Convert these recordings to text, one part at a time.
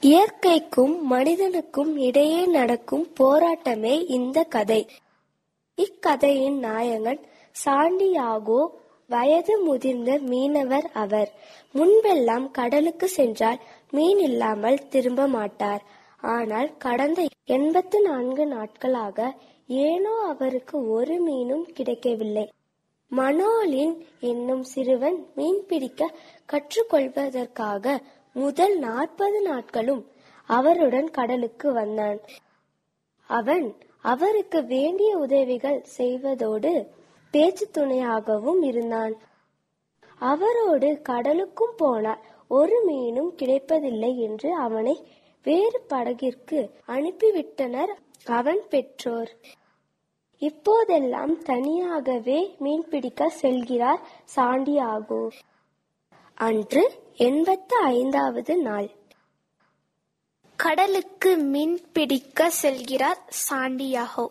இயற்கைக்கும் மனிதனுக்கும் இடையே நடக்கும் போராட்டமே இந்த கதை இக்கதையின் நாயகன் சாண்டியாகோ வயது முதிர்ந்த மீனவர் அவர் முன்பெல்லாம் கடலுக்கு சென்றால் மீன் இல்லாமல் திரும்ப மாட்டார் ஆனால் கடந்த எண்பத்து நான்கு நாட்களாக ஏனோ அவருக்கு ஒரு மீனும் கிடைக்கவில்லை மனோலின் என்னும் சிறுவன் மீன் பிடிக்க கற்றுக்கொள்வதற்காக முதல் நாற்பது நாட்களும் அவருடன் கடலுக்கு வந்தான் அவன் அவருக்கு வேண்டிய உதவிகள் செய்வதோடு பேச்சு துணையாகவும் இருந்தான் அவரோடு கடலுக்கும் போனார் ஒரு மீனும் கிடைப்பதில்லை என்று அவனை வேறு படகிற்கு அனுப்பிவிட்டனர் அவன் பெற்றோர் இப்போதெல்லாம் தனியாகவே மீன் பிடிக்க செல்கிறார் சாண்டியாகோ அன்று எண்பத்து ஐந்தாவது நாள் கடலுக்கு மீன் பிடிக்க செல்கிறார் சாண்டியாகோ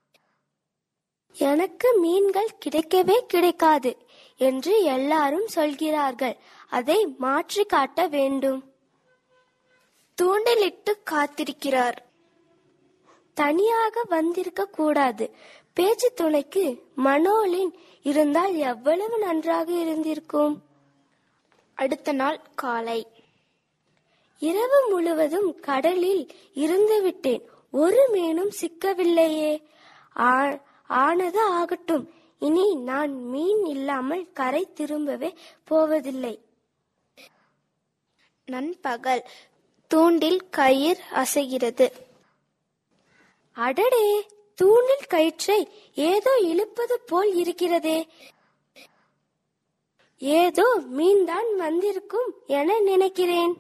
எனக்கு மீன்கள் கிடைக்கவே கிடைக்காது என்று எல்லாரும் சொல்கிறார்கள் அதை மாற்றி காட்ட வேண்டும் தூண்டிலிட்டு காத்திருக்கிறார் தனியாக வந்திருக்க கூடாது பேச்சு துணைக்கு மனோலின் இருந்தால் எவ்வளவு நன்றாக இருந்திருக்கும் அடுத்த நாள் காலை இரவு முழுவதும் கடலில் இருந்து விட்டேன் ஒரு மீனும் சிக்கவில்லையே ஆ- ஆனது ஆகட்டும் இனி நான் மீன் இல்லாமல் கரை திரும்பவே போவதில்லை நண்பகல் தூண்டில் கயிர் அசைகிறது அடடே தூணில் கயிற்றை ஏதோ இழுப்பது போல் இருக்கிறதே ஏதோ மீன்தான் வந்திருக்கும் என நினைக்கிறேன்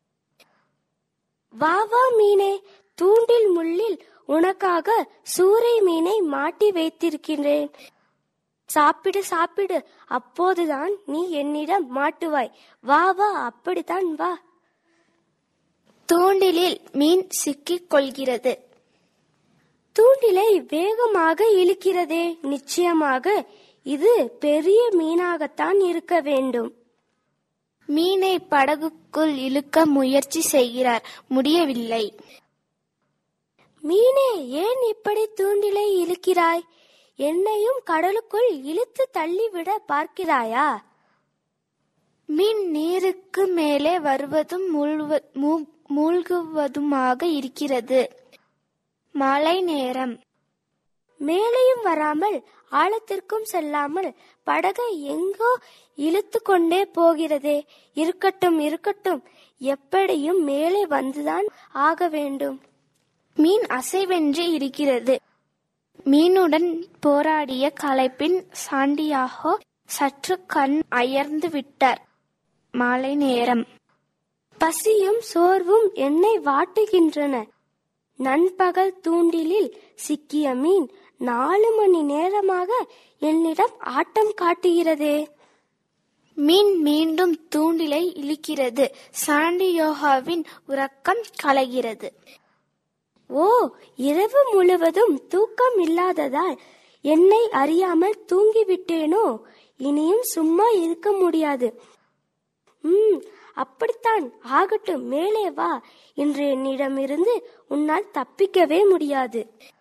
வா வா மீனே தூண்டில் முள்ளில் உனக்காக சூறை மீனை மாட்டி வைத்திருக்கிறேன் சாப்பிடு சாப்பிடு அப்போதுதான் நீ என்னிடம் மாட்டுவாய் வா வா அப்படித்தான் வா தூண்டிலில் மீன் சிக்கிக் கொள்கிறது தூண்டிலை வேகமாக இழுக்கிறதே நிச்சயமாக இது பெரிய மீனாகத்தான் இருக்க வேண்டும் மீனை படகுக்குள் இழுக்க முயற்சி செய்கிறார் முடியவில்லை மீனே ஏன் இப்படி தூண்டிலை இழுக்கிறாய் என்னையும் கடலுக்குள் இழுத்து தள்ளிவிட பார்க்கிறாயா மீன் நீருக்கு மேலே வருவதும் மூழ்வ- மூ- மூழ்குவதுமாக இருக்கிறது மாலை நேரம் மேலேயும் வராமல் ஆழத்திற்கும் செல்லாமல் படகை எங்கோ இழுத்து கொண்டே போகிறதே இருக்கட்டும் இருக்கட்டும் எப்படியும் மேலே வந்துதான் ஆக வேண்டும் மீன் அசைவென்று இருக்கிறது மீனுடன் போராடிய களைப்பின் சாண்டியாகோ சற்று கண் அயர்ந்து விட்டார் மாலை நேரம் பசியும் சோர்வும் என்னை வாட்டுகின்றன நண்பகல் தூண்டிலில் சிக்கிய மீன் நாலு மணி நேரமாக என்னிடம் ஆட்டம் காட்டுகிறதே மீன் மீண்டும் தூண்டிலை இழுக்கிறது சாண்டியோகாவின் உறக்கம் கலைகிறது ஓ இரவு முழுவதும் தூக்கம் இல்லாததால் என்னை அறியாமல் தூங்கிவிட்டேனோ இனியும் சும்மா இருக்க முடியாது ம் அப்படித்தான் ஆகட்டும் மேலே வா இன்று என்னிடமிருந்து உன்னால் தப்பிக்கவே முடியாது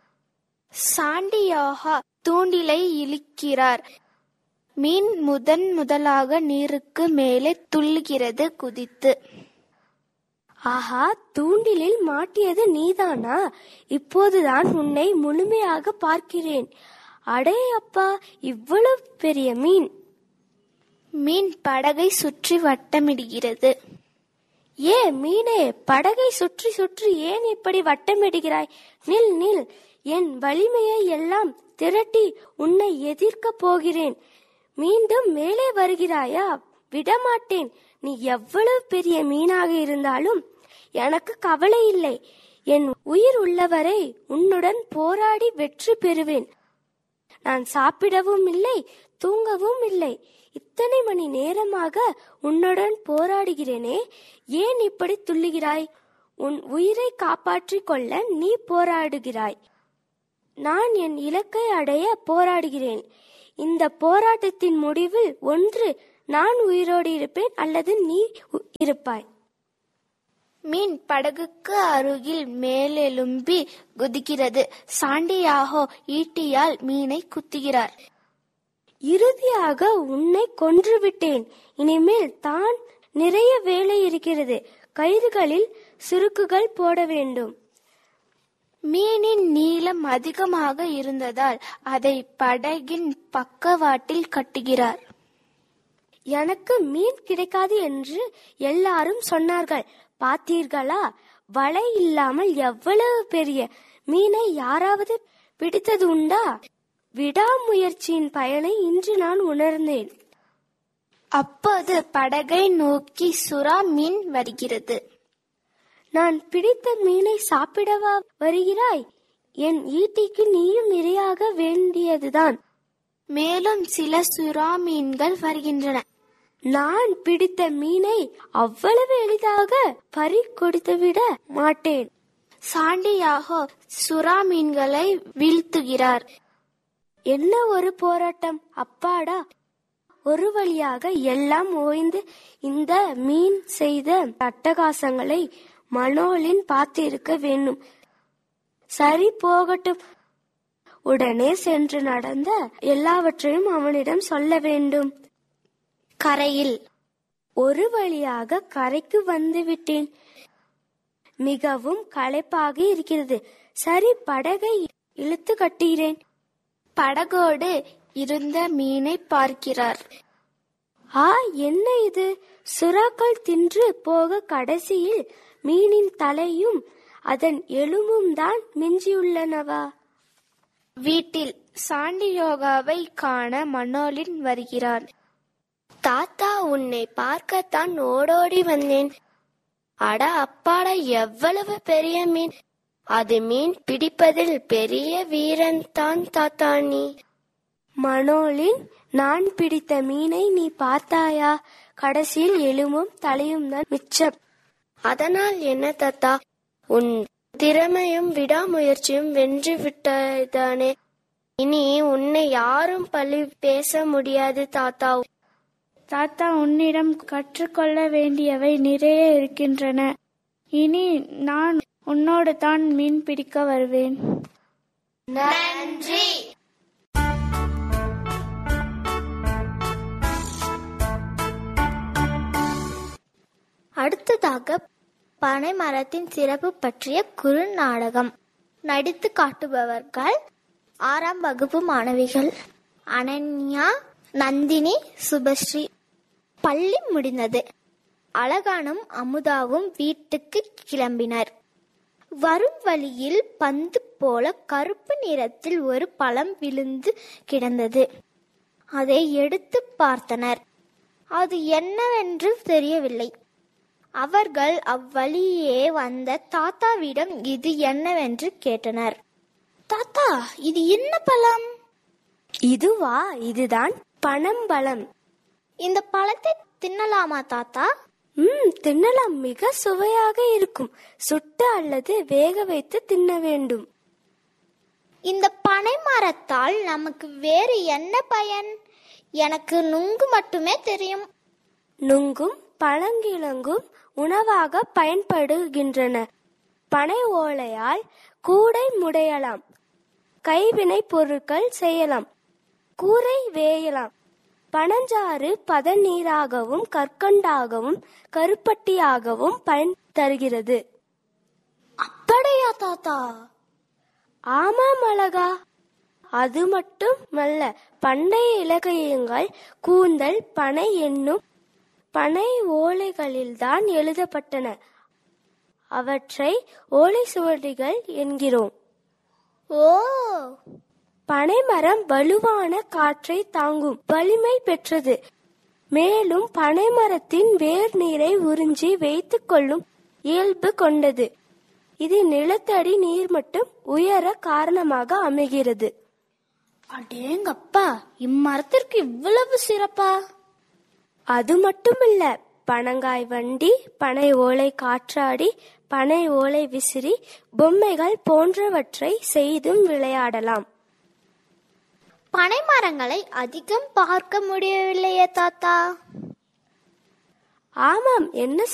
சாண்டியோகா தூண்டிலை இழுக்கிறார் மீன் முதன் முதலாக நீருக்கு மேலே துள்ளுகிறது குதித்து ஆஹா தூண்டிலில் மாட்டியது நீதானா இப்போதுதான் உன்னை முழுமையாக பார்க்கிறேன் அடே அப்பா இவ்வளவு பெரிய மீன் மீன் படகை சுற்றி வட்டமிடுகிறது ஏ மீனே படகை சுற்றி சுற்றி ஏன் இப்படி வட்டமிடுகிறாய் நில் நில் என் வலிமையை எல்லாம் திரட்டி உன்னை எதிர்க்க போகிறேன் மீண்டும் மேலே வருகிறாயா விடமாட்டேன் நீ எவ்வளவு பெரிய மீனாக இருந்தாலும் எனக்கு கவலை இல்லை என் உயிர் உள்ளவரை உன்னுடன் போராடி வெற்றி பெறுவேன் நான் சாப்பிடவும் இல்லை தூங்கவும் இல்லை இத்தனை மணி நேரமாக உன்னுடன் போராடுகிறேனே ஏன் இப்படி துள்ளுகிறாய் உன் உயிரை காப்பாற்றிக் கொள்ள நீ போராடுகிறாய் நான் என் இலக்கை அடைய போராடுகிறேன் இந்த போராட்டத்தின் முடிவில் ஒன்று நான் உயிரோடு இருப்பேன் அல்லது நீ உ- இருப்பாய் மீன் படகுக்கு அருகில் மேலெலும்பி குதிக்கிறது சாண்டியாகோ ஈட்டியால் மீனை குத்துகிறார் இறுதியாக உன்னை கொன்றுவிட்டேன் இனிமேல் தான் நிறைய வேலை இருக்கிறது கயிறுகளில் சுருக்குகள் போட வேண்டும் மீனின் நீளம் அதிகமாக இருந்ததால் அதை படகின் பக்கவாட்டில் கட்டுகிறார் எனக்கு மீன் கிடைக்காது என்று எல்லாரும் சொன்னார்கள் பார்த்தீர்களா வலை இல்லாமல் எவ்வளவு பெரிய மீனை யாராவது பிடித்தது உண்டா விடாமுயற்சியின் பயனை இன்று நான் உணர்ந்தேன் அப்போது படகை நோக்கி சுறா மீன் வருகிறது நான் பிடித்த மீனை சாப்பிடவா வருகிறாய் என் ஈட்டிக்கு நீயும் இரையாக வேண்டியதுதான் மேலும் சில சுறா மீன்கள் வருகின்றன நான் பிடித்த மீனை அவ்வளவு எளிதாக பறி கொடுத்து விட மாட்டேன் சாண்டியாகோ சுறா மீன்களை வீழ்த்துகிறார் என்ன ஒரு போராட்டம் அப்பாடா ஒரு வழியாக எல்லாம் ஓய்ந்து இந்த மீன் செய்த அட்டகாசங்களை மனோலின் பார்த்திருக்க வேண்டும் சரி போகட்டும் உடனே சென்று நடந்த எல்லாவற்றையும் அவனிடம் சொல்ல வேண்டும் கரையில் ஒரு வழியாக கரைக்கு வந்து விட்டேன் மிகவும் களைப்பாக இருக்கிறது சரி படகை இழுத்து கட்டுகிறேன் படகோடு இருந்த மீனை பார்க்கிறார் ஆ என்ன இது சுறாக்கள் தின்று போக கடைசியில் மீனின் தலையும் அதன் எலும்பும் தான் மிஞ்சியுள்ளனவா வீட்டில் சாண்டியோகாவை காண மனோலின் வருகிறார் தாத்தா உன்னை பார்க்கத்தான் ஓடோடி வந்தேன் அட அப்பாடா எவ்வளவு பெரிய மீன் அது மீன் பிடிப்பதில் பெரிய வீரன் தான் தாத்தா நீ மனோலின் நான் பிடித்த மீனை நீ பார்த்தாயா கடைசியில் எலும்பும் தலையும் தான் மிச்சம் அதனால் என்ன தாத்தா உன் திறமையும் விடாமுயற்சியும் வென்று விட்டதானே இனி உன்னை யாரும் பழி பேச முடியாது தாத்தா தாத்தா உன்னிடம் கற்றுக்கொள்ள வேண்டியவை நிறைய இருக்கின்றன இனி நான் உன்னோடு தான் மீன் பிடிக்க வருவேன் அடுத்ததாக பனை மரத்தின் சிறப்பு பற்றிய குறுநாடகம் நடித்து காட்டுபவர்கள் ஆறாம் வகுப்பு மாணவிகள் அனன்யா நந்தினி சுபஸ்ரீ பள்ளி முடிந்தது அழகானும் அமுதாவும் வீட்டுக்கு கிளம்பினர் வரும் வழியில் பந்து போல கருப்பு நிறத்தில் ஒரு பழம் விழுந்து கிடந்தது அதை எடுத்து பார்த்தனர் அது என்னவென்று தெரியவில்லை அவர்கள் அவ்வழியே வந்த தாத்தாவிடம் இது என்னவென்று கேட்டனர் தாத்தா இது என்ன பழம் இதுவா இதுதான் பனம்பழம் இந்த பழத்தை தின்னலாமா தாத்தா ம் தின்னலாம் மிக சுவையாக இருக்கும் சுட்டு அல்லது வேக வைத்து தின்ன வேண்டும் இந்த பனை மரத்தால் நமக்கு வேறு என்ன பயன் எனக்கு நுங்கு மட்டுமே தெரியும் நுங்கும் பழங்கிழங்கும் உணவாக பயன்படுகின்றன பனை ஓலையால் கூடை முடையலாம் கைவினை பொருட்கள் செய்யலாம் கூரை வேயலாம் பனஞ்சாறு பதநீராகவும் கற்கண்டாகவும் கருப்பட்டியாகவும் பயன் தருகிறது அப்படியா தாத்தா ஆமாம் அழகா அது மட்டும் அல்ல பண்டைய இலக்கியங்கள் கூந்தல் பனை என்னும் பனை ஓலைகளில்தான் எழுதப்பட்டன அவற்றை ஓலை சுவடிகள் என்கிறோம் ஓ பனைமரம் வலுவான காற்றை தாங்கும் வலிமை பெற்றது மேலும் பனைமரத்தின் வேர் நீரை உறிஞ்சி வைத்துக் கொள்ளும் இயல்பு கொண்டது இது நிலத்தடி நீர்மட்டம் உயர காரணமாக அமைகிறது அடேங்கப்பா இம்மரத்திற்கு இவ்வளவு சிறப்பா அது மட்டுமில்ல பனங்காய் வண்டி பனை ஓலை காற்றாடி பனை ஓலை விசிறி பொம்மைகள் போன்றவற்றை செய்தும் விளையாடலாம் பனை மரங்களை அதிகம் பார்க்க முடியவில்லையே தாத்தா ஆமாம் என்ன